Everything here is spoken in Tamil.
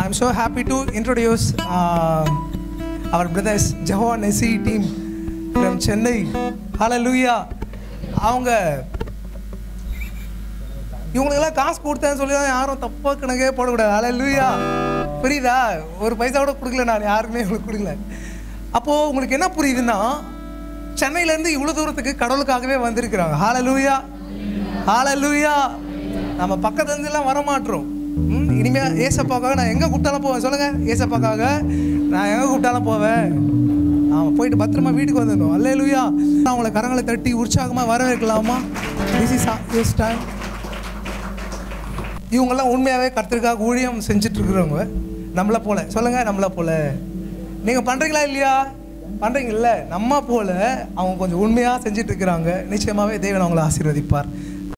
I'm so happy to introduce uh, our brothers Jehovah Nessi team from Chennai. Hallelujah. அவங்க இவங்களுக்கெல்லாம் காசு கொடுத்தேன்னு சொல்லி தான் யாரும் தப்பாக கணக்கே போடக்கூடாது ஹalleluya புரியுதா ஒரு பைசா கூட கொடுக்கல நான் யாருக்குமே உங்களுக்கு கொடுக்கல அப்போது உங்களுக்கு என்ன புரியுதுன்னா சென்னையிலேருந்து இவ்வளோ தூரத்துக்கு கடவுளுக்காகவே வந்திருக்கிறாங்க ஹalleluya ஹalleluya நம்ம பக்கத்துலேருந்துலாம் வர மாட்டோம் ம், இனிமே ஏசப்பாக்காக நான் எங்கே கூப்பிட்டாலும் போவேன் சொல்லுங்கள் ஏசப்பாக்காக நான் எங்கே கூப்பிட்டாலும் போவேன் ஆமாம் போயிட்டு பத்திரமா வீட்டுக்கு வந்துடணும் அல்லேலூயா அவங்கள கரங்களை தட்டி உற்சாகமாக வரவேற்கலாமா திஸ் இஸ் திஸ் டைம் இவங்கெல்லாம் உண்மையாகவே கர்த்தருக்காக ஊழியம் செஞ்சுட்டு இருக்கிறவங்க நம்மளை போல சொல்லுங்கள் நம்மளை போல நீங்கள் பண்ணுறீங்களா இல்லையா பண்ணுறீங்கல்ல நம்ம போல அவங்க கொஞ்சம் உண்மையாக செஞ்சுட்டு இருக்கிறாங்க நிச்சயமாகவே தேவன் அவங்கள ஆசீர்வதிப்பார்